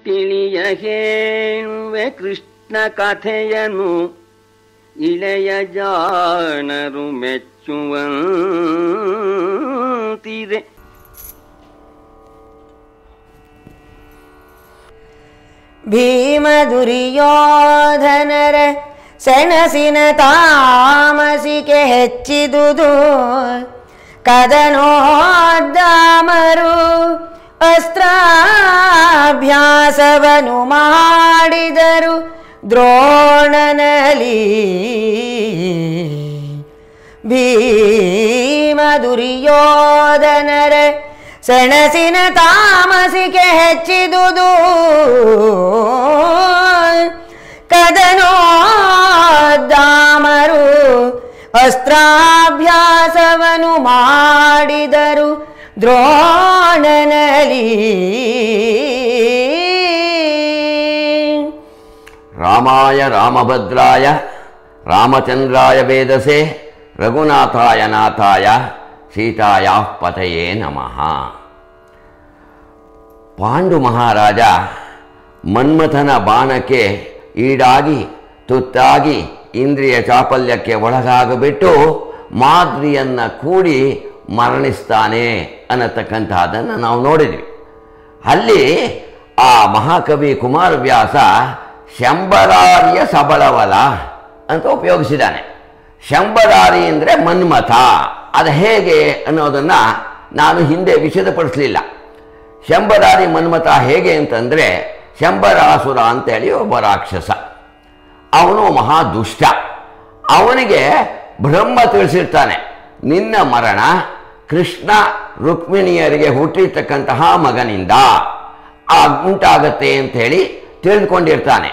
ತಿಳಿಯ ಹೇಳುವೆ ಕೃಷ್ಣ ಕಥೆಯನು ಇಳೆಯ ಜಾಣರು ಮೆಚ್ಚುವಂತಿದೆ ಭೀಮ ದುರ್ಯೋಧನರ ಸೆಣಸಿನ ತಾಮಸಿಕೆ ಹೆಚ್ಚಿದುದು ಕದನೋದ್ದಾಮರು ಅಸ್ತ್ರಾಭ್ಯಾಸವನು ಮಾಡಿದರು ದ್ರೋಣನಲಿ ಭೀಮ ದುರ್ಯೋಧನರ ಸೆಣಸಿನ ತಾಮಸಿಕೆ ಹೆಚ್ಚಿದುದು ಕದನೋದ್ದಾಮರು ಅಸ್ತ್ರಾಭ್ಯಾಸವನು ಮಾಡಿದರು ದ್ರೋಣನಲಿ ರಾಮಾಯ ರಾಮಭದ್ರಾಯ ರಾಮಚಂದ್ರಾಯ ವೇದಸೆ ರಘುನಾಥಾಯ ನಾಥಾಯ ಸೀತಾಯ ಪತಯೇ ನಮಃ ಪಾಂಡು ಮಹಾರಾಜ ಮನ್ಮಥನ ಬಾಣಕ್ಕೆ ಈಡಾಗಿ ತುತ್ತಾಗಿ ಇಂದ್ರಿಯ ಚಾಪಲ್ಯಕ್ಕೆ ಒಳಗಾಗಬಿಟ್ಟು ಮಾದ್ರಿಯನ್ನ ಕೂಡಿ ಮರಣಿಸ್ತಾನೆ ಅನ್ನತಕ್ಕಂತಹದನ್ನು ನಾವು ನೋಡಿದ್ವಿ ಅಲ್ಲಿ ಆ ಮಹಾಕವಿ ಕುಮಾರವ್ಯಾಸ ಶಂಬರಾರಿಯ ಸಬಳವಲ ಅಂತ ಉಪಯೋಗಿಸಿದ್ದಾನೆ ಶಂಬರಾರಿ ಅಂದರೆ ಮನ್ಮಥ ಅದು ಹೇಗೆ ಅನ್ನೋದನ್ನು ನಾನು ಹಿಂದೆ ವಿಷದಪಡಿಸಲಿಲ್ಲ ಶಂಬರಾರಿ ಮನ್ಮಥ ಹೇಗೆ ಅಂತಂದರೆ ಶಂಬರಾಸುರ ಅಂತೇಳಿ ಒಬ್ಬ ರಾಕ್ಷಸ ಅವನು ಮಹಾ ದುಷ್ಟ ಅವನಿಗೆ ಬ್ರಹ್ಮ ತಿಳಿಸಿರ್ತಾನೆ ನಿನ್ನ ಮರಣ ಕೃಷ್ಣ ರುಕ್ಮಿಣಿಯರಿಗೆ ಹುಟ್ಟಿರ್ತಕ್ಕಂತಹ ಮಗನಿಂದ ಆ ಉಂಟಾಗತ್ತೆ ಅಂತ ಹೇಳಿ ತಿಳಿದುಕೊಂಡಿರ್ತಾನೆ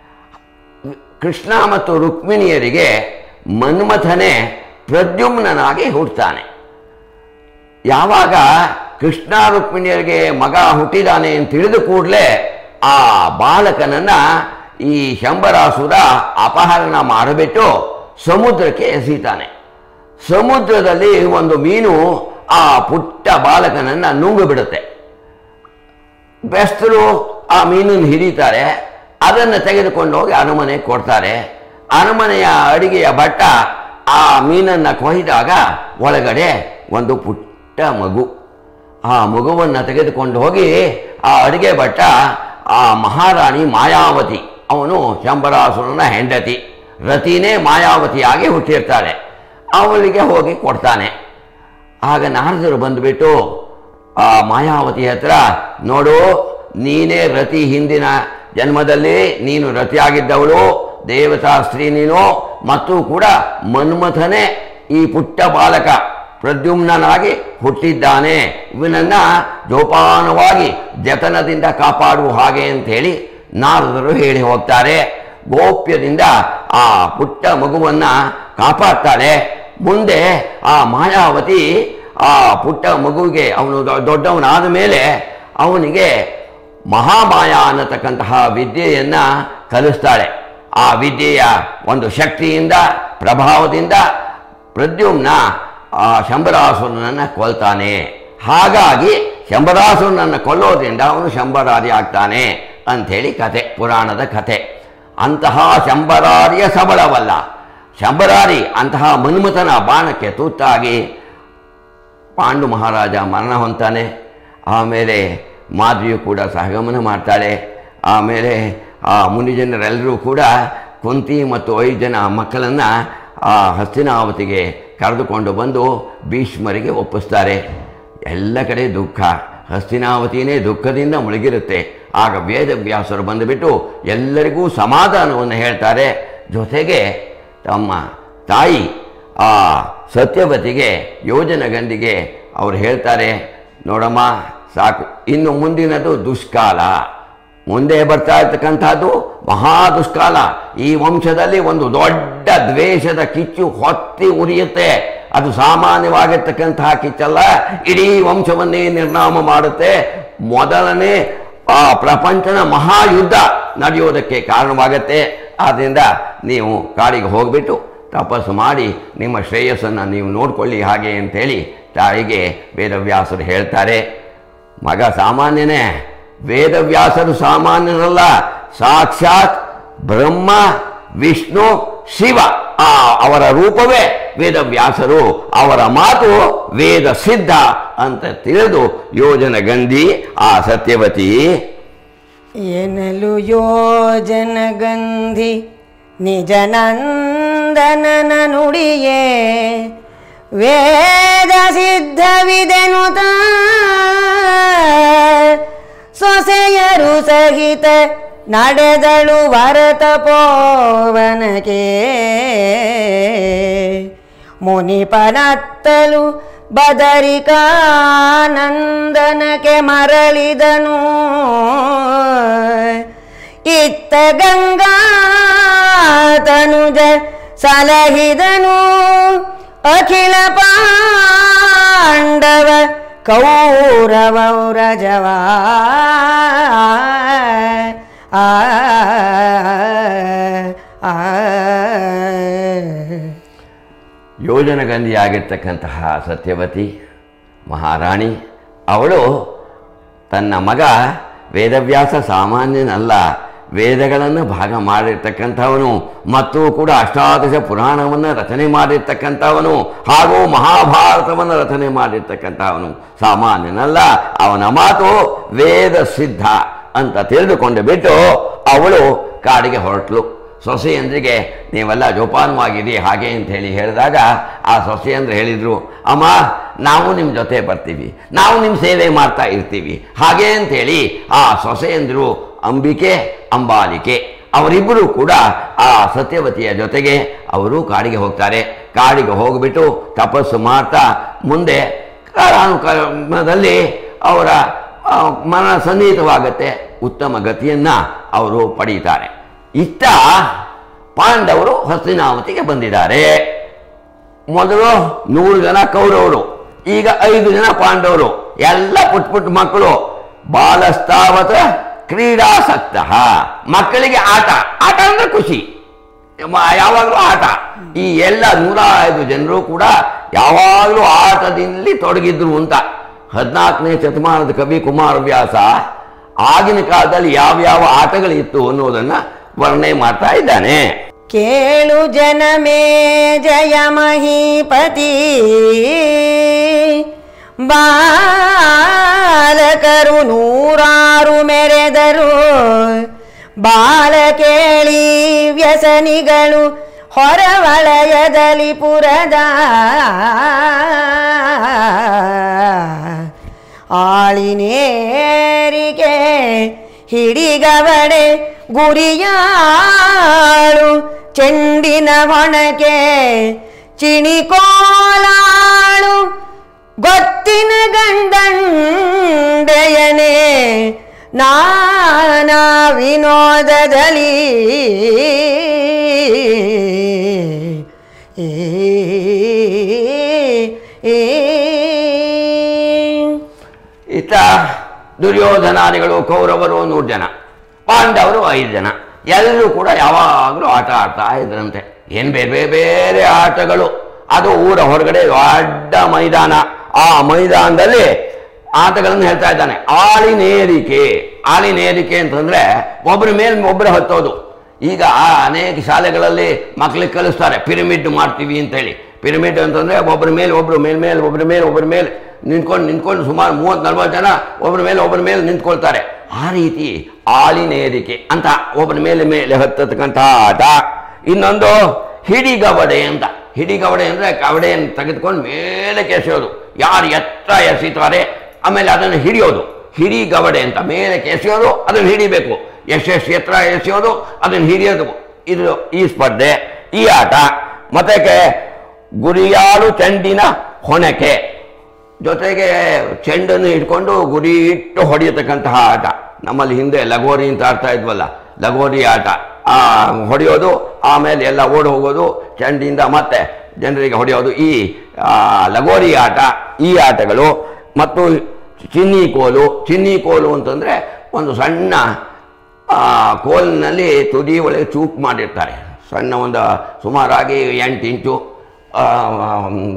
ಕೃಷ್ಣ ಮತ್ತು ರುಕ್ಮಿಣಿಯರಿಗೆ ಮನ್ಮಥನೇ ಪ್ರದ್ಯುಮ್ನಾಗಿ ಹುಟ್ಟುತ್ತಾನೆ ಯಾವಾಗ ಕೃಷ್ಣ ರುಕ್ಮಿಣಿಯರಿಗೆ ಮಗ ಹುಟ್ಟಿದಾನೆ ಅಂತ ತಿಳಿದ ಕೂಡಲೇ ಆ ಬಾಲಕನನ್ನ ಈ ಶಂಬರಾಸುರ ಅಪಹರಣ ಮಾಡಿಬಿಟ್ಟು ಸಮುದ್ರಕ್ಕೆ ಎಸೀತಾನೆ ಸಮುದ್ರದಲ್ಲಿ ಒಂದು ಮೀನು ಆ ಪುಟ್ಟ ಬಾಲಕನನ್ನ ನುಂಗು ಬಿಡುತ್ತೆ ಬೆಸ್ತರು ಆ ಮೀನನ್ನು ಹಿಡಿತಾರೆ ಅದನ್ನು ತೆಗೆದುಕೊಂಡು ಹೋಗಿ ಅರಮನೆ ಕೊಡ್ತಾರೆ ಅರಮನೆಯ ಅಡಿಗೆಯ ಭಟ್ಟ ಆ ಮೀನನ್ನು ಕೊಯ್ದಾಗ ಒಳಗಡೆ ಒಂದು ಪುಟ್ಟ ಮಗು ಆ ಮಗುವನ್ನು ತೆಗೆದುಕೊಂಡು ಹೋಗಿ ಆ ಅಡಿಗೆ ಭಟ್ಟ ಆ ಮಹಾರಾಣಿ ಮಾಯಾವತಿ ಅವನು ಶಂಬರಾಸುರನ ಹೆಂಡತಿ ರತಿನೇ ಮಾಯಾವತಿಯಾಗಿ ಹುಟ್ಟಿರ್ತಾಳೆ ಅವಳಿಗೆ ಹೋಗಿ ಕೊಡ್ತಾನೆ ಆಗ ನಾರದರು ಬಂದುಬಿಟ್ಟು ಆ ಮಾಯಾವತಿ ಹತ್ರ ನೋಡು ನೀನೇ ರತಿ ಹಿಂದಿನ ಜನ್ಮದಲ್ಲಿ ನೀನು ರತಿಯಾಗಿದ್ದವಳು ದೇವತಾ ಸ್ತ್ರೀ ನೀನು ಮತ್ತು ಕೂಡ ಮನ್ಮಥನೇ ಈ ಪುಟ್ಟ ಬಾಲಕ ಪ್ರದ್ಯುಮ್ನಾಗಿ ಹುಟ್ಟಿದ್ದಾನೆ ಇವನನ್ನ ಜೋಪಾನವಾಗಿ ಜತನದಿಂದ ಕಾಪಾಡುವ ಹಾಗೆ ಅಂತ ಹೇಳಿ ನಾರದರು ಹೇಳಿ ಹೋಗ್ತಾರೆ ಗೋಪ್ಯದಿಂದ ಆ ಪುಟ್ಟ ಮಗುವನ್ನ ಕಾಪಾಡ್ತಾಳೆ ಮುಂದೆ ಆ ಮಾಯಾವತಿ ಆ ಪುಟ್ಟ ಮಗುವಿಗೆ ಅವನು ದೊ- ದೊಡ್ಡವನಾದ ಮೇಲೆ ಅವನಿಗೆ ಮಹಾಮಾಯ ಅನ್ನತಕ್ಕಂತಹ ವಿದ್ಯೆಯನ್ನ ಕಲಿಸ್ತಾಳೆ ಆ ವಿದ್ಯೆಯ ಒಂದು ಶಕ್ತಿಯಿಂದ ಪ್ರಭಾವದಿಂದ ಪ್ರದ್ಯುಮ್ನ ಆ ಶಂಬರಾಸುರನನ್ನು ಕೊಲ್ತಾನೆ ಹಾಗಾಗಿ ಶಂಬರಾಸುರನನ್ನು ಕೊಲ್ಲೋದ್ರಿಂದ ಅವನು ಶಂಬರಾದಿ ಆಗ್ತಾನೆ ಅಂಥೇಳಿ ಕತೆ ಪುರಾಣದ ಕತೆ ಅಂತಹ ಶಂಬರಾರಿಯ ಸಬಳವಲ್ಲ ಶಂಬರಾರಿ ಅಂತಹ ಮನ್ಮಥನ ಬಾಣಕ್ಕೆ ತುತ್ತಾಗಿ ಪಾಂಡು ಮಹಾರಾಜ ಮರಣ ಹೊಂತಾನೆ ಆಮೇಲೆ ಮಾದ್ರಿಯು ಕೂಡ ಸಹಗಮನ ಮಾಡ್ತಾಳೆ ಆಮೇಲೆ ಆ ಮುನಿಜನರೆಲ್ಲರೂ ಕೂಡ ಕುಂತಿ ಮತ್ತು ಐದು ಜನ ಮಕ್ಕಳನ್ನು ಆ ಹಸ್ತಿನಾವತಿಗೆ ಕರೆದುಕೊಂಡು ಬಂದು ಭೀಷ್ಮರಿಗೆ ಒಪ್ಪಿಸ್ತಾರೆ ಎಲ್ಲ ಕಡೆ ದುಃಖ ಹಸ್ತಿನಾವತಿನೇ ದುಃಖದಿಂದ ಮುಳುಗಿರುತ್ತೆ ಆಗ ವೇದವ್ಯಾಸರು ಬಂದುಬಿಟ್ಟು ಎಲ್ಲರಿಗೂ ಸಮಾಧಾನವನ್ನು ಹೇಳ್ತಾರೆ ಜೊತೆಗೆ ತಮ್ಮ ತಾಯಿ ಆ ಸತ್ಯವತಿಗೆ ಯೋಜನ ಗಂಡಿಗೆ ಅವ್ರು ಹೇಳ್ತಾರೆ ನೋಡಮ್ಮ ಸಾಕು ಇನ್ನು ಮುಂದಿನದು ದುಷ್ಕಾಲ ಮುಂದೆ ಬರ್ತಾ ಇರ್ತಕ್ಕಂಥದ್ದು ಮಹಾ ದುಷ್ಕಾಲ ಈ ವಂಶದಲ್ಲಿ ಒಂದು ದೊಡ್ಡ ದ್ವೇಷದ ಕಿಚ್ಚು ಹೊತ್ತಿ ಉರಿಯುತ್ತೆ ಅದು ಸಾಮಾನ್ಯವಾಗಿರ್ತಕ್ಕಂತಹ ಕಿಚ್ಚಲ್ಲ ಇಡೀ ವಂಶವನ್ನೇ ನಿರ್ನಾಮ ಮಾಡುತ್ತೆ ಮೊದಲನೇ ಆ ಪ್ರಪಂಚನ ಮಹಾಯುದ್ಧ ನಡೆಯೋದಕ್ಕೆ ಕಾರಣವಾಗತ್ತೆ ಆದ್ದರಿಂದ ನೀವು ಕಾಡಿಗೆ ಹೋಗ್ಬಿಟ್ಟು ತಪಸ್ಸು ಮಾಡಿ ನಿಮ್ಮ ಶ್ರೇಯಸ್ಸನ್ನು ನೀವು ನೋಡ್ಕೊಳ್ಳಿ ಹಾಗೆ ಅಂತೇಳಿ ತಾಯಿಗೆ ವೇದವ್ಯಾಸರು ಹೇಳ್ತಾರೆ ಮಗ ಸಾಮಾನ್ಯನೇ ವೇದವ್ಯಾಸರು ಸಾಮಾನ್ಯರಲ್ಲ ಸಾಕ್ಷಾತ್ ಬ್ರಹ್ಮ ವಿಷ್ಣು ಶಿವ ಆ ಅವರ ರೂಪವೇ ವೇದವ್ಯಾಸರು ಅವರ ಮಾತು ವೇದ ಸಿದ್ಧ ಅಂತ ತಿಳಿದು ಯೋಜನ ಗಂಧಿ ಆ ಸತ್ಯವತಿ ಎನಲು ಯೋಜನ ಗಂಧಿ ನಿಜನಂದನನ ನುಡಿಯೇ ವೇದ ಸಿದ್ಧವಿದೆನು ಸೊಸೆಯರು ಸಹಿತ ನಡೆದಳು ಭರತ ಪೋವನಕ್ಕೆ ಮುನಿಪನತ್ತಲು ಬದರಿಕಾನಂದನಕ್ಕೆ ಮರಳಿದನು ಇತ್ತ ಗಂಗಾ ತನುಜ ಸಲಹಿದನು ಅಖಿಲ ಪಾಂಡವ ಕೌರವೌರಜವ ಆ ಆ ಯೋಜನಗಂಧಿಯಾಗಿರ್ತಕ್ಕಂತಹ ಸತ್ಯವತಿ ಮಹಾರಾಣಿ ಅವಳು ತನ್ನ ಮಗ ವೇದವ್ಯಾಸ ಸಾಮಾನ್ಯನಲ್ಲ ವೇದಗಳನ್ನು ಭಾಗ ಮಾಡಿರ್ತಕ್ಕಂಥವನು ಮತ್ತು ಕೂಡ ಅಷ್ಟಾದಶ ಪುರಾಣವನ್ನು ರಚನೆ ಮಾಡಿರ್ತಕ್ಕಂಥವನು ಹಾಗೂ ಮಹಾಭಾರತವನ್ನು ರಚನೆ ಮಾಡಿರ್ತಕ್ಕಂಥವನು ಸಾಮಾನ್ಯನಲ್ಲ ಅವನ ಮಾತು ವೇದ ಸಿದ್ಧ ಅಂತ ತಿಳಿದುಕೊಂಡು ಬಿಟ್ಟು ಅವಳು ಕಾಡಿಗೆ ಹೊರಟ್ಲು ಸೊಸೆಯಂದ್ರಿಗೆ ನೀವೆಲ್ಲ ಜೋಪಾನವಾಗಿರಿ ಹಾಗೆ ಅಂತ ಹೇಳಿ ಹೇಳಿದಾಗ ಆ ಸೊಸೆಯಂದ್ರೆ ಹೇಳಿದರು ಅಮ್ಮ ನಾವು ನಿಮ್ಮ ಜೊತೆ ಬರ್ತೀವಿ ನಾವು ನಿಮ್ಮ ಸೇವೆ ಮಾಡ್ತಾ ಇರ್ತೀವಿ ಹಾಗೆ ಅಂಥೇಳಿ ಆ ಸೊಸೆಯಂದ್ರು ಅಂಬಿಕೆ ಅಂಬಾಲಿಕೆ ಅವರಿಬ್ಬರು ಕೂಡ ಆ ಸತ್ಯವತಿಯ ಜೊತೆಗೆ ಅವರು ಕಾಡಿಗೆ ಹೋಗ್ತಾರೆ ಕಾಡಿಗೆ ಹೋಗಿಬಿಟ್ಟು ತಪಸ್ಸು ಮಾಡ್ತಾ ಮುಂದೆ ಕಾಲಾನುಕ್ರಮದಲ್ಲಿ ಅವರ ಆ, ಮನ ಸನ್ನಿಹಿತವಾಗತ್ತೆ ಉತ್ತಮ ಗತಿಯನ್ನು ಅವರು ಪಡೀತಾರೆ ಇತ್ತ ಪಾಂಡವರು ಹಸ್ತಿನಾವತಿಗೆ ಬಂದಿದ್ದಾರೆ ಮೊದಲು ನೂರು ಜನ ಕೌರವರು ಈಗ ಐದು ಜನ ಪಾಂಡವರು ಎಲ್ಲ ಪುಟ್ ಪುಟ್ ಮಕ್ಕಳು ಬಾಲಸ್ತಾವತ ಕ್ರೀಡಾಸಕ್ತ ಮಕ್ಕಳಿಗೆ ಆಟ ಆಟ ಅಂದ್ರೆ ಖುಷಿ ಮ- ಯಾವಾಗಲೂ ಆಟ ಈ ಎಲ್ಲ ನೂರ ಐದು ಜನರು ಕೂಡ ಯಾವಾಗಲೂ ಆಟದಲ್ಲಿ ತೊಡಗಿದ್ರು ಅಂತ ಹದಿನಾಲ್ಕನೇ ಶತಮಾನದ ಕವಿ ಕುಮಾರವ್ಯಾಸ ಆಗಿನ ಕಾಲದಲ್ಲಿ ಯಾವ್ಯಾವ ಆಟಗಳಿತ್ತು ಅನ್ನೋದನ್ನ ವರ್ಣನೆ ಮಾಡ್ತಾ ಇದ್ದಾನೆ ಕೇಳು ಜನಮೇ ಜಯ ಮಹೀಪತಿ ಬಾಲಕರು ನೂರಾರು ಮೆರೆದರು ಬಾಲ ಕೇಳಿ ವ್ಯಸನಿಗಳು ಹೊರವಲಯದಲ್ಲಿ ಪುರದ ಆಳಿನೇರಿಕೆ ಹಿಡಿಗವಡೆ ಗುರಿಯಾಳು ಚೆಂಡಿನ ಹೊಣಕೆ ಚಿಣಿಕೋಲಾಳು ಗೊತ್ತಿನ ಗಂಡಂಡೆಯನೆ ನಾನಾ ವಿನೋದದಲ್ಲಿ ಏ ಏ ಇತ್ತ ದುರ್ಯೋಧನಾದಿಗಳು ಕೌರವರು ನೂರು ಜನ ಪಾಂಡವರು ಐದು ಜನ ಎಲ್ಲರೂ ಕೂಡ ಯಾವಾಗಲೂ ಆಟ ಆಡ್ತಾ ಇದ್ರಂತೆ ಏನು ಬೇರೆ ಬೇರೆ ಬೇರೆ ಆಟಗಳು ಅದು ಊರ ಹೊರಗಡೆ ದೊಡ್ಡ ಮೈದಾನ ಆ ಮೈದಾನದಲ್ಲಿ ಆಟಗಳನ್ನು ಹೇಳ್ತಾ ಇದ್ದಾನೆ ಆಳಿನೇರಿಕೆ ಆಳಿನೇರಿಕೆ ಅಂತಂದ್ರೆ ಒಬ್ಬರ ಮೇಲೆ ಒಬ್ಬರು ಹತ್ತೋದು ಈಗ ಅನೇಕ ಶಾಲೆಗಳಲ್ಲಿ ಮಕ್ಕಳಿಗೆ ಕಲಿಸ್ತಾರೆ ಪಿರಮಿಡ್ ಮಾಡ್ತೀವಿ ಅಂತೇಳಿ ಪಿರಮಿಡ್ ಅಂತಂದ್ರೆ ಒಬ್ಬರ ಮೇಲೆ ಒಬ್ರು ಮೇಲ್ ಮೇಲೆ ಒಬ್ಬರ ಮೇಲೆ ಒಬ್ಬರ ಮೇಲೆ ನಿಂತ್ಕೊಂಡು ನಿಂತ್ಕೊಂಡು ಸುಮಾರು ಮೂವತ್ತು ನಲ್ವತ್ತು ಜನ ಒಬ್ಬರ ಮೇಲೆ ಒಬ್ಬರ ಮೇಲೆ ನಿಂತ್ಕೊಳ್ತಾರೆ ಆ ರೀತಿ ಆಳಿನೇರಿಕೆ ಅಂತ ಒಬ್ಬರ ಮೇಲೆ ಮೇಲೆ ಹತ್ತತಕ್ಕಂಥ ಆಟ ಇನ್ನೊಂದು ಹಿಡಿಗವಡೆ ಅಂತ ಹಿಡಿಗವಡೆ ಅಂದ್ರೆ ಕವಡೆಯನ್ನು ತೆಗೆದುಕೊಂಡು ಮೇಲೆ ಎಸೆಯೋದು ಯಾರು ಎತ್ತರ ಎಸೀತಾರೆ ಆಮೇಲೆ ಅದನ್ನು ಹಿಡಿಯೋದು ಹಿಡಿಗವಡೆ ಅಂತ ಮೇಲೆ ಎಸೆಯೋದು ಅದನ್ನು ಹಿಡಿಬೇಕು ಎಷ್ಟೆಷ್ಟು ಎತ್ತರ ಎಸೆಯೋದು ಅದನ್ನು ಹಿಡಿಯೋದು ಇದು ಈ ಸ್ಪರ್ಧೆ ಈ ಆಟ ಮತ್ತೆ ಗುರಿಯಾಳು ಚೆಂಡಿನ ಹೊಣಕೆ ಜೊತೆಗೆ ಚೆಂಡನ್ನು ಇಟ್ಕೊಂಡು ಗುರಿ ಇಟ್ಟು ಹೊಡೆಯತಕ್ಕಂತಹ ಆಟ ನಮ್ಮಲ್ಲಿ ಹಿಂದೆ ಲಗೋರಿ ಅಂತ ಆಡ್ತಾ ಇದ್ವಲ್ಲ ಲಗೋರಿ ಆಟ ಆ ಹೊಡೆಯೋದು ಆಮೇಲೆ ಎಲ್ಲ ಓಡಿ ಹೋಗೋದು ಚೆಂಡಿಂದ ಮತ್ತೆ ಜನರಿಗೆ ಹೊಡೆಯೋದು ಈ ಆ, ಲಗೋರಿ ಆಟ ಈ ಆಟಗಳು ಮತ್ತು ಚಿನ್ನಿ ಕೋಲು ಚಿನ್ನಿ ಕೋಲು ಅಂತಂದರೆ ಒಂದು ಸಣ್ಣ ಆ, ಕೋಲಿನಲ್ಲಿ ತುದಿ ಒಳಗೆ ಚೂಪ್ ಮಾಡಿರ್ತಾರೆ ಸಣ್ಣ ಒಂದು ಸುಮಾರಾಗಿ ಎಂಟು ಇಂಚು ಆ,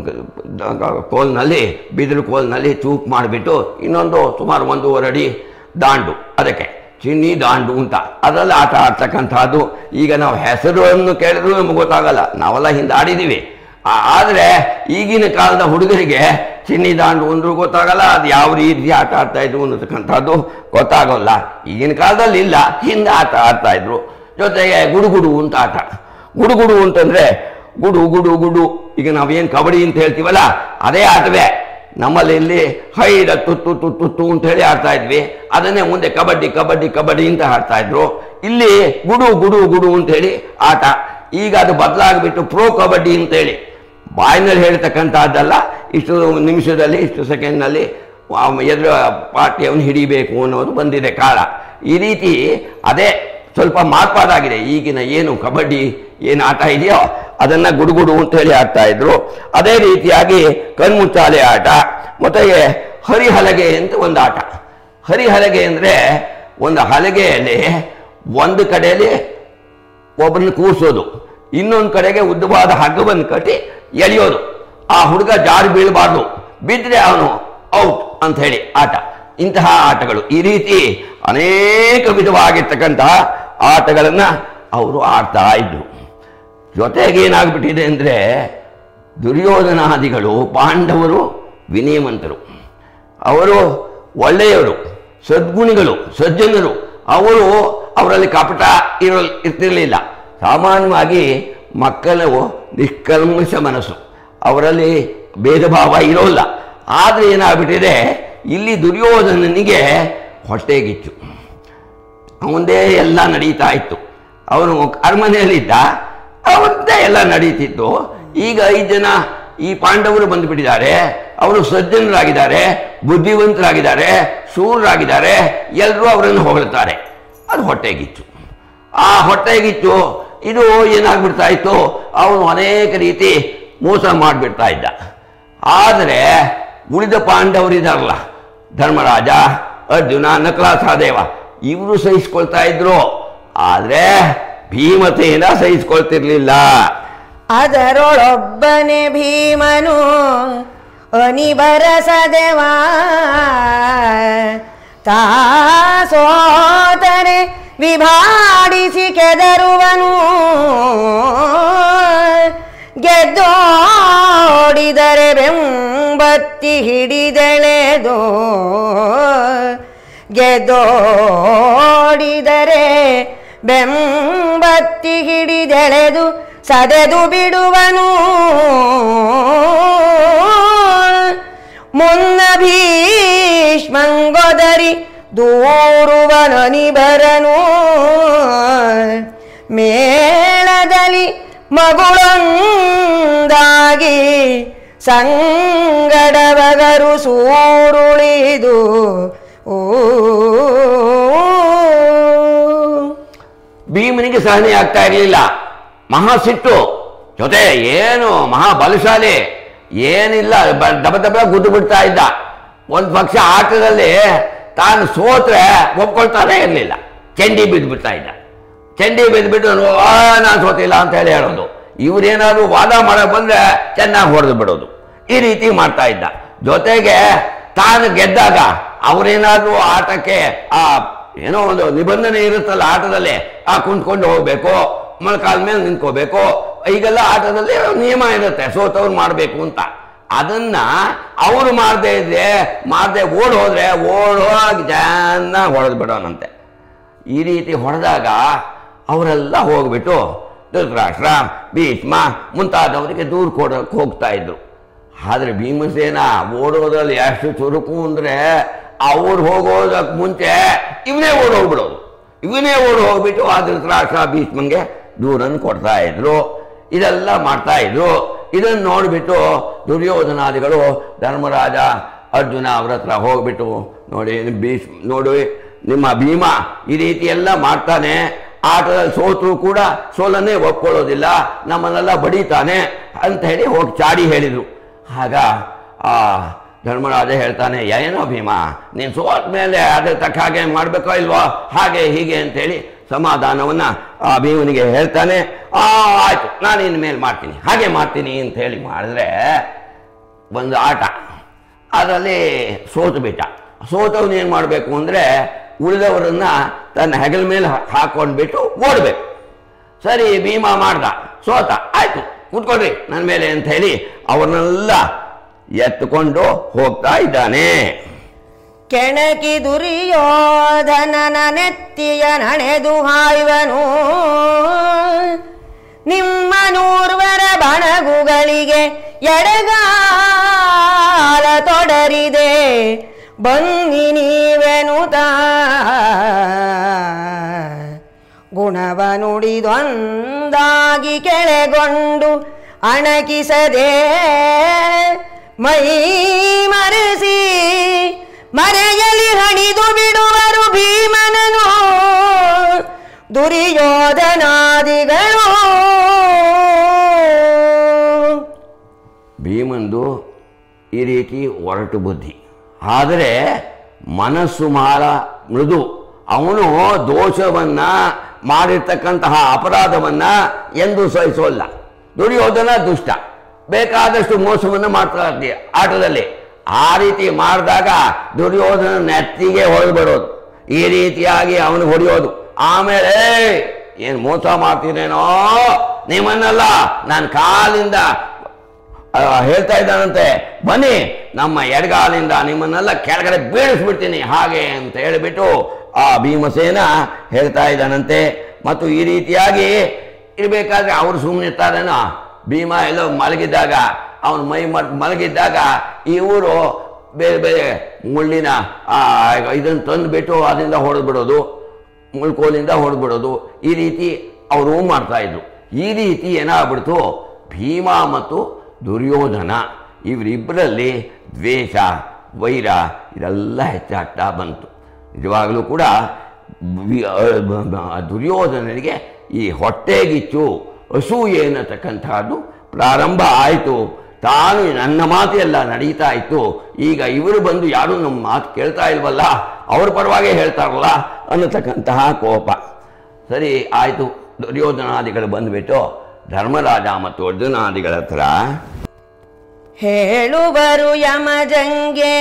ಗ- ಕೋಲ್ನಲ್ಲಿ ಬಿದಿರು ಕೋಲ್ನಲ್ಲಿ ಚೂಪ್ ಮಾಡಿಬಿಟ್ಟು ಇನ್ನೊಂದು ಸುಮಾರು ಒಂದೂವರೆ ಅಡಿ ದಾಂಡು ಅದಕ್ಕೆ ಚಿನ್ನಿ ದಾಂಡು ಅಂತ ಅದರಲ್ಲಿ ಆಟ ಆಡ್ತಕ್ಕಂಥದ್ದು ಈಗ ನಾವು ಹೆಸರನ್ನು ಕೇಳಿದ್ರು ನಮ್ಗೆ ಗೊತ್ತಾಗಲ್ಲ ನಾವೆಲ್ಲ ಹಿಂದೆ ಆಡಿದ್ದೀವಿ ಆ- ಆದರೆ ಈಗಿನ ಕಾಲದ ಹುಡುಗರಿಗೆ ಚಿನ್ನಿ ದಾಂಡು ಅಂದ್ರೂ ಗೊತ್ತಾಗಲ್ಲ ಅದು ಯಾವ ರೀತಿ ಆಟ ಆಡ್ತಾ ಇದ್ರು ಅನ್ನತಕ್ಕಂಥದ್ದು ಗೊತ್ತಾಗೋಲ್ಲ ಈಗಿನ ಕಾಲದಲ್ಲಿ ಇಲ್ಲ ಹಿಂದೆ ಆಟ ಆಡ್ತಾ ಇದ್ರು ಜೊತೆಗೆ ಗುಡುಗುಡು ಅಂತ ಆಟ ಗುಡುಗುಡು ಅಂತಂದ್ರೆ ಗುಡು ಗುಡು ಗುಡು ಈಗ ನಾವೇನು ಕಬಡ್ಡಿ ಅಂತ ಹೇಳ್ತೀವಲ್ಲ ಅದೇ ಆಟವೇ ನಮ್ಮಲ್ಲಿ ಇಲ್ಲಿ ಹೈಡ ತುತ್ತು ತುತ್ತು ತುತ್ತು ಅಂತ ಹೇಳಿ ಆಡ್ತಾ ಇದ್ವಿ ಅದನ್ನೇ ಮುಂದೆ ಕಬಡ್ಡಿ ಕಬಡ್ಡಿ ಕಬಡ್ಡಿ ಅಂತ ಆಡ್ತಾ ಇದ್ರು ಇಲ್ಲಿ ಗುಡು ಗುಡು ಗುಡು ಅಂತ ಹೇಳಿ ಆಟ ಈಗ ಅದು ಬದಲಾಗ್ಬಿಟ್ಟು ಪ್ರೋ ಕಬಡ್ಡಿ ಅಂತೇಳಿ ಬಾಯಿನಲ್ಲಿ ಹೇಳ್ತಕ್ಕಂಥದ್ದಲ್ಲ ಇಷ್ಟು ನಿಮಿಷದಲ್ಲಿ ಇಷ್ಟು ಸೆಕೆಂಡ್ನಲ್ಲಿ ಎದುರು ಪಾರ್ಟಿಯನ್ನು ಹಿಡಿಬೇಕು ಅನ್ನೋದು ಬಂದಿದೆ ಕಾಲ ಈ ರೀತಿ ಅದೇ ಸ್ವಲ್ಪ ಮಾರ್ಪಾಡಾಗಿದೆ ಈಗಿನ ಏನು ಕಬಡ್ಡಿ ಏನು ಆಟ ಇದೆಯೋ ಅದನ್ನ ಗುಡುಗುಡು ಅಂತ ಹೇಳಿ ಆಡ್ತಾ ಇದ್ರು ಅದೇ ರೀತಿಯಾಗಿ ಕಣ್ಮುಚ್ಚಾಲೆ ಆಟ ಮತ್ತೆ ಹರಿಹಲಗೆ ಅಂತ ಒಂದು ಆಟ ಹರಿಹಲಗೆ ಅಂದ್ರೆ ಒಂದು ಹಲಗೆಯಲ್ಲಿ ಒಂದು ಕಡೆಯಲ್ಲಿ ಒಬ್ಬರನ್ನ ಕೂರಿಸೋದು ಇನ್ನೊಂದು ಕಡೆಗೆ ಉದ್ದವಾದ ಹಗ್ಗವನ್ನು ಕಟ್ಟಿ ಎಳೆಯೋದು ಆ ಹುಡುಗ ಜಾರಿ ಬೀಳಬಾರ್ದು ಬಿದ್ದರೆ ಅವನು ಔಟ್ ಅಂತ ಹೇಳಿ ಆಟ ಇಂತಹ ಆಟಗಳು ಈ ರೀತಿ ಅನೇಕ ವಿಧವಾಗಿರ್ತಕ್ಕಂತಹ ಆಟಗಳನ್ನ ಅವರು ಆಡ್ತಾ ಇದ್ರು ಜೊತೆಗೆ ಏನಾಗ್ಬಿಟ್ಟಿದೆ ಅಂದರೆ ದುರ್ಯೋಧನಾದಿಗಳು ಪಾಂಡವರು ವಿನಯವಂತರು ಅವರು ಒಳ್ಳೆಯವರು ಸದ್ಗುಣಿಗಳು ಸಜ್ಜನರು ಅವರು ಅವರಲ್ಲಿ ಕಪಟ ಇರೋ ಇರ್ತಿರಲಿಲ್ಲ ಸಾಮಾನ್ಯವಾಗಿ ಮಕ್ಕಳು ನಿಷ್ಕಲ್ಮಶ ಮನಸ್ಸು ಅವರಲ್ಲಿ ಭೇದ ಭಾವ ಇರೋಲ್ಲ ಆದರೆ ಏನಾಗ್ಬಿಟ್ಟಿದೆ ಇಲ್ಲಿ ದುರ್ಯೋಧನನಿಗೆ ಹೊಟ್ಟೆಗಿಚ್ಚು ಅವಂದೇ ಎಲ್ಲ ನಡೀತಾ ಇತ್ತು ಅವನು ಅರಮನೆಯಲ್ಲಿದ್ದ ಅವನದೇ ಎಲ್ಲ ನಡೀತಿತ್ತು ಈಗ ಐದು ಜನ ಈ ಪಾಂಡವರು ಬಂದುಬಿಟ್ಟಿದ್ದಾರೆ ಅವರು ಸಜ್ಜನರಾಗಿದ್ದಾರೆ ಬುದ್ಧಿವಂತರಾಗಿದ್ದಾರೆ ಶೂರರಾಗಿದ್ದಾರೆ ಎಲ್ಲರೂ ಅವರನ್ನು ಹೊಗಳ್ತಾರೆ ಅದು ಹೊಟ್ಟೆಗಿಚ್ಚು ಆ ಹೊಟ್ಟೆಗಿಚ್ಚು ಇದು ಏನಾಗ್ಬಿಡ್ತಾ ಇತ್ತು ಅವನು ಅನೇಕ ರೀತಿ ಮೋಸ ಮಾಡಿಬಿಡ್ತಾ ಇದ್ದ ಆದರೆ ಉಳಿದ ಪಾಂಡವರಿದಾರಲ್ಲ ಧರ್ಮರಾಜ ಅರ್ಜುನ ನಕಲ ಸಹದೇವ ಇವರು ಸಹಿಸ್ಕೊಳ್ತಾ ಇದ್ರು ಆದರೆ ಭೀಮಸೇನ ಸಹಿಸ್ಕೊಳ್ತಿರ್ಲಿಲ್ಲ ಅದರೊಳೊಬ್ಬನೇ ಭೀಮನು ಅನಿಬರಸದೆವ ತಾ ಸೋತರೆ ವಿಭಾಡಿಸಿ ಕೆದರುವನು ಗೆದ್ದೋಡಿದರೆ ಬೆಂಬತ್ತಿ ಹಿಡಿದೆಳೆದೋ ಗೆದ್ದೋಡಿದರೆ ಬೆಂಬತ್ತಿ ಹಿಡಿದೆಳೆದು ಸದೆದು ಬಿಡುವನು ಮುನ್ನ ಭೀಷ್ಮಂಗೊದರಿ ದೂರುವನನಿಬರನು ಮೇಳದಲ್ಲಿ ಮಗುಳೊಂದಾಗಿ ಸಂಗಡವಗರು ಸೂರುಳಿದು ಓ ಭೀಮನಿಗೆ ಸಹನೆ ಆಗ್ತಾ ಇರಲಿಲ್ಲ ಮಹಾ ಸಿಟ್ಟು ಜೊತೆ ಏನು ಮಹಾ ಬಲಶಾಲಿ ಏನಿಲ್ಲ ಬ- ದಬ ದಬ ಗುದ್ದು ಬಿಡ್ತಾ ಇದ್ದ ಒಂದು ಪಕ್ಷ ಆಟದಲ್ಲಿ ತಾನು ಸೋತ್ರೆ ಒಪ್ಕೊಳ್ತಾನೆ ಇರಲಿಲ್ಲ ಚಂಡಿ ಬಿದ್ದು ಬಿಡ್ತಾ ಇದ್ದ ಚಂಡಿ ಬಿದ್ದುಬಿಟ್ಟು ಆ ನಾನು ಸೋತಿಲ್ಲ ಅಂತ ಹೇಳಿ ಹೇಳೋದು ಇವ್ರೇನಾದ್ರು ವಾದ ಮಾಡಕ್ ಬಂದ್ರೆ ಚೆನ್ನಾಗಿ ಹೊಡೆದು ಬಿಡೋದು ಈ ರೀತಿ ಮಾಡ್ತಾ ಇದ್ದ ಜೊತೆಗೆ ತಾನು ಗೆದ್ದಾಗ ಅವರೇನಾದ್ರೂ ಆಟಕ್ಕೆ ಆ ಏನೋ ಒಂದು ನಿಬಂಧನೆ ಇರುತ್ತಲ್ಲ ಆಟದಲ್ಲಿ ಆ ಕುಂತ್ಕೊಂಡು ಹೋಗ್ಬೇಕು ಮೊಳಕಾಲ ಮೇಲೆ ನಿಂತ್ಕೋಬೇಕು ಈಗೆಲ್ಲ ಆಟದಲ್ಲಿ ನಿಯಮ ಇರುತ್ತೆ ಸೋತವ್ರು ಮಾಡಬೇಕು ಅಂತ ಅದನ್ನ ಅವರು ಮಾಡದೇ ಇದ್ರೆ ಮಾಡದೆ ಓಡ್ ಹೋದ್ರೆ ಓಡೋಗಿ ಚೆನ್ನಾಗಿ ಹೊಡೆದು ಬಿಡೋನಂತೆ ಈ ರೀತಿ ಹೊಡೆದಾಗ ಅವರೆಲ್ಲ ಹೋಗ್ಬಿಟ್ಟು ಧೃತರಾಷ್ಟ್ರ ಭೀಷ್ಮ ಮುಂತಾದವರಿಗೆ ದೂರ ಕೊಡೋಕೆ ಹೋಗ್ತಾ ಇದ್ರು ಆದರೆ ಭೀಮಸೇನ ಓಡೋದ್ರಲ್ಲಿ ಎಷ್ಟು ಚುರುಕು ಅಂದರೆ ಅವ್ರು ಹೋಗೋದಕ್ಕೆ ಮುಂಚೆ ಇವನೇ ಓಡ್ ಹೋಗ್ಬಿಡೋದು ಇವನೇ ಓಡ್ ಹೋಗ್ಬಿಟ್ಟು ಆ ಧೃತರಾಷ್ಟ್ರ ಭೀಷ್ಮಂಗೆ ದೂರನ್ನು ಕೊಡ್ತಾ ಇದ್ರು ಇದೆಲ್ಲ ಮಾಡ್ತಾ ಇದ್ರು ಇದನ್ನು ನೋಡಿಬಿಟ್ಟು ದುರ್ಯೋಧನಾದಿಗಳು ಧರ್ಮರಾಜ ಅರ್ಜುನ ಅವ್ರ ಹತ್ರ ಹೋಗ್ಬಿಟ್ಟು ನೋಡಿ ಭೀಷ್ಮ ನೋಡಿ ನಿಮ್ಮ ಭೀಮ ಈ ರೀತಿ ಎಲ್ಲ ಮಾಡ್ತಾನೆ ಆಟದಲ್ಲಿ ಸೋತರು ಕೂಡ ಸೋಲನ್ನೇ ಒಪ್ಕೊಳ್ಳೋದಿಲ್ಲ ನಮ್ಮನ್ನೆಲ್ಲ ಬಡಿತಾನೆ ಅಂತ ಹೇಳಿ ಹೋಗಿ ಚಾಡಿ ಹೇಳಿದರು ಆಗ ಆ ಧರ್ಮರಾಜ ಹೇಳ್ತಾನೆ ಏನೋ ಭೀಮ ನೀನು ಸೋತ ಮೇಲೆ ಅದ್ರ ತಕ್ಕ ಹಾಗೆ ಮಾಡಬೇಕೋ ಇಲ್ವೋ ಹಾಗೆ ಹೀಗೆ ಅಂತೇಳಿ ಸಮಾಧಾನವನ್ನ ಆ ಭೀಮನಿಗೆ ಹೇಳ್ತಾನೆ ಆ ಆಯ್ತು ನಾನು ಇನ್ಮೇಲೆ ಮಾಡ್ತೀನಿ ಹಾಗೆ ಮಾಡ್ತೀನಿ ಅಂತ ಹೇಳಿ ಮಾಡಿದ್ರೆ ಒಂದು ಆಟ ಅದರಲ್ಲಿ ಸೋತು ಬಿಟ್ಟ ಸೋತವನು ಏನು ಮಾಡಬೇಕು ಅಂದರೆ ಉಳಿದವರನ್ನ ತನ್ನ ಹೆಗಲ ಮೇಲೆ ಹಾಕೊಂಡ್ಬಿಟ್ಟು ಓಡಬೇಕು ಸರಿ ಭೀಮ ಮಾಡ್ದ ಸೋತ ಆಯ್ತು ಕೂತ್ಕೊಳ್ರಿ ನನ್ನ ಮೇಲೆ ಅಂತ ಹೇಳಿ ಅವ್ರನ್ನೆಲ್ಲ ಎತ್ತುಕೊಂಡು ಹೋಗ್ತಾ ಇದ್ದಾನೆ ಕೆಣಕಿ ದುರ್ಯೋಧನನ ನೆತ್ತಿಯ ನಣೆದು ಹಾಯ್ವನು ನಿಮ್ಮ ನೂರ್ವರ ಬಣಗುಗಳಿಗೆ ಎಡಗಾಲ ತೊಡರಿದೆ ಬನ್ನಿ ನೀವೆನುತ ಗುಣವ ನುಡಿದೊಂದಾಗಿ ಕೆಳಗೊಂಡು ಅಣಕಿಸದೆ ಮೈ ಮರೆಸಿ ಮರೆಯಲಿ ಹಣಿದು ಬಿಡುವರು ಭೀಮನನು ದುರ್ಯೋಧನಾದಿಗಳು ಭೀಮಂದು ಈ ರೀತಿ ಒರಟು ಬುದ್ಧಿ ಆದರೆ ಮನಸ್ಸು ಮಾರ ಮೃದು ಅವನು ದೋಷವನ್ನ ಮಾಡಿರ್ತಕ್ಕಂತಹ ಅಪರಾಧವನ್ನ ಎಂದು ಸಹಿಸೋಲ್ಲ ದುರ್ಯೋಧನ ದುಷ್ಟ ಬೇಕಾದಷ್ಟು ಮೋಸವನ್ನು ಮಾಡ್ತಾ ಇರ್ತೀಯ ಆಟದಲ್ಲಿ ಆ ರೀತಿ ಮಾಡಿದಾಗ ದುರ್ಯೋಧನ ನೆತ್ತಿಗೆ ಹೊಡೆದು ಬಿಡೋದು ಈ ರೀತಿಯಾಗಿ ಅವನು ಹೊಡೆಯೋದು ಆಮೇಲೆ ಏನು ಮೋಸ ಮಾಡ್ತೀನೇನೋ ನಿಮ್ಮನ್ನೆಲ್ಲ ನಾನು ಕಾಲಿಂದ ಆ, ಹೇಳ್ತಾ ಇದ್ದಾನಂತೆ ಬನ್ನಿ ನಮ್ಮ ಎಡಗಾಲಿಂದ ನಿಮ್ಮನ್ನೆಲ್ಲ ಕೆಳಗಡೆ ಬೀಳಿಸ್ಬಿಡ್ತೀನಿ ಹಾಗೆ ಅಂತ ಹೇಳಿಬಿಟ್ಟು ಆ ಭೀಮಸೇನ ಹೇಳ್ತಾ ಇದ್ದಾನಂತೆ ಮತ್ತು ಈ ರೀತಿಯಾಗಿ ಇರಬೇಕಾದ್ರೆ ಅವರು ಸುಮ್ಮನೆ ಇರ್ತಾರೇನೋ ಭೀಮ ಎಲ್ಲೋ ಮಲಗಿದ್ದಾಗ ಅವನು ಮೈ ಮಟ್ ಮಲಗಿದ್ದಾಗ ಇವರು ಬೇರೆ ಬೇರೆ ಮುಳ್ಳಿನ ಆ, ಇದನ್ನು ತಂದುಬಿಟ್ಟು ಅದರಿಂದ ಹೊಡೆದು ಬಿಡೋದು ಮುಳ್ಕೋಲಿಂದ ಹೊಡೆದ್ಬಿಡೋದು ಈ ರೀತಿ ಅವರು ಮಾಡ್ತಾ ಇದ್ರು ಈ ರೀತಿ ಏನಾಗ್ಬಿಡ್ತು ಭೀಮ ಮತ್ತು ದುರ್ಯೋಧನ ಇವರಿಬ್ಬರಲ್ಲಿ ದ್ವೇಷ ವೈರ ಇದೆಲ್ಲ ಹೆಚ್ಚಾಗ್ತಾ ಬಂತು ನಿಜವಾಗಲೂ ಕೂಡ ವಿ- ಅ, ಬ- ಬ- ದುರ್ಯೋಧನನಿಗೆ ಈ ಹೊಟ್ಟೆಗಿಚ್ಚು ಅಸೂಯೆ ಅನ್ನತಕ್ಕಂಥದ್ದು ಪ್ರಾರಂಭ ಆಯಿತು ತಾನು ನನ್ನ ಮಾತು ಎಲ್ಲ ನಡೀತಾ ಇತ್ತು ಈಗ ಇವರು ಬಂದು ಯಾರೂ ನಮ್ಮ ಮಾತು ಕೇಳ್ತಾ ಇಲ್ವಲ್ಲ ಅವ್ರ ಪರವಾಗಿ ಹೇಳ್ತಾರಲ್ಲ ಅನ್ನತಕ್ಕಂತಹ ಕೋಪ ಸರಿ ಆಯಿತು ದುರ್ಯೋಧನಾದಿಗಳು ಬಂದುಬಿಟ್ಟು ಧರ್ಮರಾಜ ಮತ್ತು ಅರ್ಜುನಾದಿಗಳ ಹತ್ರ ಹೇಳುವರು ಯಮಜಂಗೆ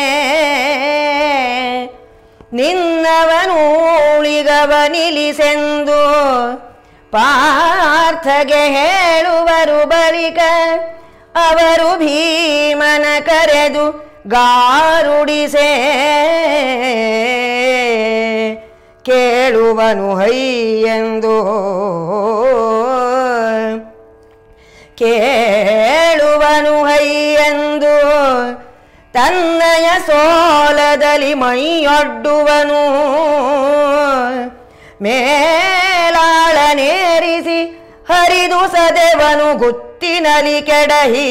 ನಿನ್ನವನು ಉಳಿಗವ ನಿಲ್ಲಿಸೆಂದು ಪಾರ್ಥಗೆ ಹೇಳುವರು ಬಳಿಕ ಅವರು ಭೀಮನ ಕರೆದು ಗಾರುಡಿಸೆ ಕೇಳುವನು ಹೈಯೆಂದು ಕೇಳುವನು ಹೈಯೆಂದು ತನ್ನಯ ಸೋಲದಲ್ಲಿ ಮೈಯೊಡ್ಡುವನು ಮೇಲಾಳನೇರಿಸಿ ಹರಿದು ಸದೆವನು ಗುತ್ತಿನಲಿ ಕೆಡಹಿ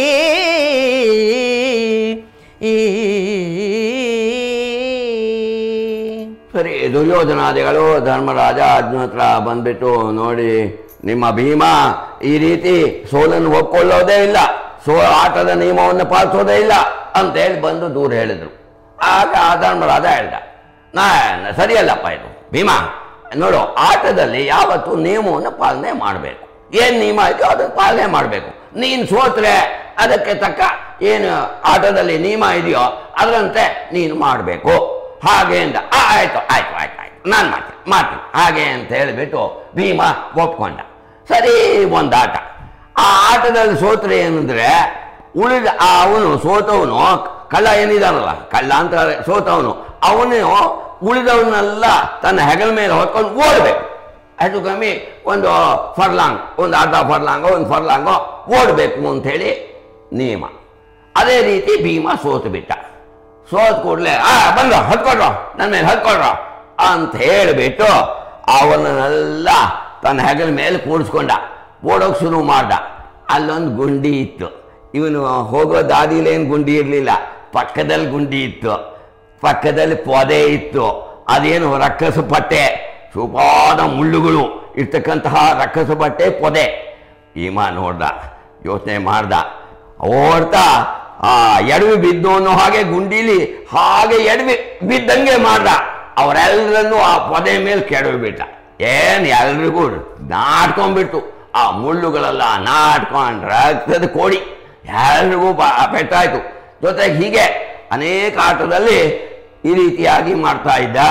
ಸರಿ ದುರ್ಯೋಧನಾದಿಗಳು ಧರ್ಮರಾಜ ಅರ್ಜುನ ಹತ್ರ ಬಂದ್ಬಿಟ್ಟು ನೋಡಿ ನಿಮ್ಮ ಭೀಮ ಈ ರೀತಿ ಸೋಲನ್ನು ಒಪ್ಕೊಳ್ಳೋದೇ ಇಲ್ಲ ಸೋ ಆಟದ ನಿಯಮವನ್ನು ಪಾಲಿಸೋದೇ ಇಲ್ಲ ಅಂತ ಹೇಳಿ ಬಂದು ದೂರ ಹೇಳಿದ್ರು ಆಗ ಆ ಧರ್ಮರಾಜ ಹೇಳ್ದ ನಾ ಸರಿಯಲ್ಲಪ್ಪ ಇದು ಭೀಮ ನೋಡು ಆಟದಲ್ಲಿ ಯಾವತ್ತು ನಿಯಮವನ್ನು ಪಾಲನೆ ಮಾಡಬೇಕು ಏನ್ ನಿಯಮ ಇದೆಯೋ ಅದನ್ನು ಪಾಲನೆ ಮಾಡಬೇಕು ನೀನು ಸೋತ್ರೆ ಅದಕ್ಕೆ ತಕ್ಕ ಏನು ಆಟದಲ್ಲಿ ನಿಯಮ ಇದೆಯೋ ಅದರಂತೆ ನೀನು ಮಾಡಬೇಕು ಹಾಗೆ ಅಂದ ಆ, ಆಯ್ತು ಆಯ್ತು ಆಯ್ತು ಆಯ್ತು ನಾನು ಮಾಡ್ತೀನಿ ಮಾಡ್ತೀನಿ ಹಾಗೆ ಅಂತ ಹೇಳಿಬಿಟ್ಟು ಭೀಮ ಒಪ್ಕೊಂಡ ಸರಿ ಒಂದು ಆಟ ಆ ಆಟದಲ್ಲಿ ಸೋತ್ರೆ ಏನಂದ್ರೆ ಉಳಿದ ಆ ಅವನು ಸೋತವನು ಕಳ್ಳ ಏನಿದಾನಲ್ಲ ಕಳ್ಳ ಅಂತ ಸೋತವನು ಅವನು ಉಳಿದವನ್ನೆಲ್ಲ ತನ್ನ ಹೆಗಲ ಮೇಲೆ ಹೊತ್ಕೊಂಡು ಓಡಬೇಕು ಹೆಚ್ಚು ಕಮ್ಮಿ ಒಂದು ಫರ್ಲಾಂಗ್ ಒಂದು ಅರ್ಧ ಫರ್ಲಾಂಗೋ ಒಂದು ಫರ್ಲಾಂಗೋ ಓಡಬೇಕು ಅಂಥೇಳಿ ನಿಯಮ ಅದೇ ರೀತಿ ಭೀಮ ಸೋತು ಬಿಟ್ಟ ಸೋತ್ ಕೂಡಲೇ ಆ ಬಂದು ಹತ್ಕೊಡ್ರು ನನ್ನ ಮೇಲೆ ಹತ್ಕೊಡ್ರು ಅಂತ ಹೇಳಿಬಿಟ್ಟು ಅವನನ್ನೆಲ್ಲ ತನ್ನ ಹೆಗಲ ಮೇಲೆ ಕೂಡಿಸ್ಕೊಂಡ ಓಡೋಕೆ ಶುರು ಮಾಡ್ದ ಅಲ್ಲೊಂದು ಗುಂಡಿ ಇತ್ತು ಇವನು ಹೋಗೋ ದಾರಿಲೇನು ಗುಂಡಿ ಇರಲಿಲ್ಲ ಪಕ್ಕದಲ್ಲಿ ಗುಂಡಿ ಇತ್ತು ಪಕ್ಕದಲ್ಲಿ ಪೊದೆ ಇತ್ತು ಅದೇನು ರಕ್ಕಸ ಪಟ್ಟೆ ಸುಪಾದ ಮುಳ್ಳುಗಳು ಇರ್ತಕ್ಕಂತಹ ರಕ್ಕಸ ಬಟ್ಟೆ ಪೊದೆ ಈಮ ನೋಡ್ದ ಯೋಚನೆ ಮಾಡ್ದ ಓಡ್ತಾ ಆ ಎಡವಿ ಬಿದ್ದು ಅನ್ನೋ ಹಾಗೆ ಗುಂಡೀಲಿ ಹಾಗೆ ಎಡವಿ ಬಿದ್ದಂಗೆ ಮಾಡ್ದ ಅವರೆಲ್ಲರನ್ನೂ ಆ ಪೊದೆ ಮೇಲೆ ಕೆಡವಿ ಬಿಟ್ಟ ಏನ್ ಎಲ್ರಿಗೂ ನಾಟ್ಕೊಂಡ್ಬಿಟ್ಟು ಆ ಮುಳ್ಳುಗಳೆಲ್ಲ ನಾಟ್ಕೊಂಡು ರಕ್ತದ ಕೋಡಿ ಎಲ್ರಿಗೂ ಬ- ಪೆಟ್ಟಾಯ್ತು ಜೊತೆಗೆ ಹೀಗೆ ಅನೇಕ ಆಟದಲ್ಲಿ ಈ ರೀತಿಯಾಗಿ ಮಾಡ್ತಾ ಇದ್ದ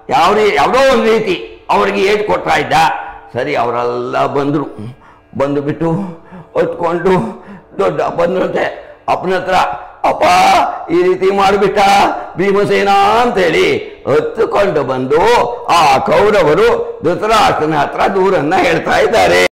ಯಾವ ರೀ- ಯಾವುದೋ ಒಂದು ರೀತಿ ಅವ್ರಿಗೆ ಏಟ್ ಕೊಡ್ತಾ ಇದ್ದ ಸರಿ ಅವರೆಲ್ಲ ಬಂದರು ಬಂದು ಬಿಟ್ಟು ಹೊತ್ಕೊಂಡು ದೊಡ್ಡ ಬಂದ್ರಂತೆ ಅಪ್ಪನ ಹತ್ರ ಅಪ್ಪ ಈ ರೀತಿ ಮಾಡಿಬಿಟ್ಟ ಭೀಮಸೇನ ಅಂತೇಳಿ ಹೊತ್ತುಕೊಂಡು ಬಂದು ಆ ಕೌರವರು ಧೃತರಾಷ್ಟ್ರನ ಹತ್ರ ದೂರನ್ನ ಹೇಳ್ತಾ ಇದ್ದಾರೆ